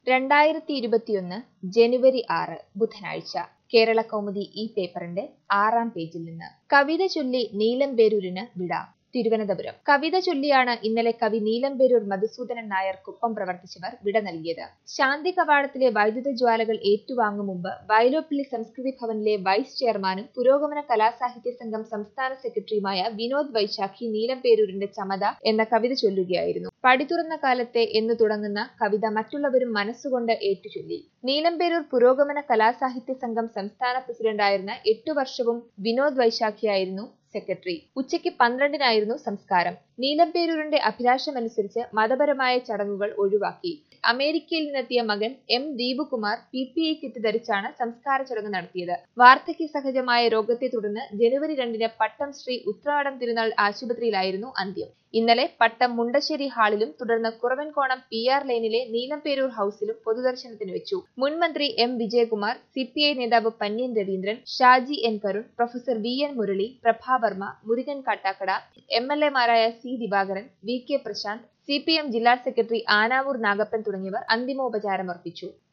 രണ്ടായിരത്തി ഇരുപത്തിയൊന്ന് ജനുവരി ആറ് ബുധനാഴ്ച കേരള കൗമുദി ഈ പേപ്പറിന്റെ ആറാം പേജിൽ നിന്ന് കവിത ചൊല്ലി നീലംപേരൂരിന് വിട തിരുവനന്തപുരം കവിത ചൊല്ലിയാണ് ഇന്നലെ കവി നീലംപേരൂർ മധുസൂദനൻ നായർ കുപ്പം പ്രവർത്തിച്ചവർ വിട നൽകിയത് ശാന്തി കവാടത്തിലെ വൈദ്യുത ജ്വാലകൾ ഏറ്റുവാങ്ങും മുമ്പ് വയലോപ്പള്ളി സംസ്കൃതി ഭവനിലെ വൈസ് ചെയർമാനും പുരോഗമന കലാസാഹിത്യ സംഘം സംസ്ഥാന സെക്രട്ടറിയുമായ വിനോദ് വൈശാഖി നീലംപേരൂരിന്റെ ചമത എന്ന കവിത ചൊല്ലുകയായിരുന്നു പടി തുറന്ന കാലത്തെ എന്ന് തുടങ്ങുന്ന കവിത മറ്റുള്ളവരും മനസ്സുകൊണ്ട് ഏറ്റുചൊല്ലി നീലംപേരൂർ പുരോഗമന കലാസാഹിത്യ സംഘം സംസ്ഥാന പ്രസിഡന്റായിരുന്ന എട്ടു വർഷവും വിനോദ് വൈശാഖിയായിരുന്നു സെക്രട്ടറി ഉച്ചയ്ക്ക് പന്ത്രണ്ടിനായിരുന്നു സംസ്കാരം നീലംപേരൂരിന്റെ അഭിലാഷമനുസരിച്ച് മതപരമായ ചടങ്ങുകൾ ഒഴിവാക്കി അമേരിക്കയിൽ നിന്നെത്തിയ മകൻ M Deepukumar P P E kit ധരിച്ചാണ് സംസ്കാര ചടങ്ങ് നടത്തിയത് വാർദ്ധക്യ സഹജമായ രോഗത്തെ തുടർന്ന് ജനുവരി രണ്ടിന് പട്ടം ശ്രീ ഉത്രാടം തിരുനാൾ ആശുപത്രിയിലായിരുന്നു അന്ത്യം ഇന്നലെ പട്ടം മുണ്ടശ്ശേരി ഹാളിലും തുടർന്ന് കുറവൻകോണം പി ആർ ലൈനിലെ നീലംപേരൂർ ഹൌസിലും പൊതുദർശനത്തിന് വെച്ചു മുൻ മന്ത്രി M Vijayakumar C P I നേതാവ് Pannyan Raveendran Shaji N Karun professor V N Murali Prabhavarma Murukan Kattakada M L എമാരായ C Divakaran V K Prashanth C P M ജില്ലാ സെക്രട്ടറി ആനാവൂർ നാഗപ്പൻ തുടങ്ങിയവർ അന്തിമോപചാരമർപ്പിച്ചു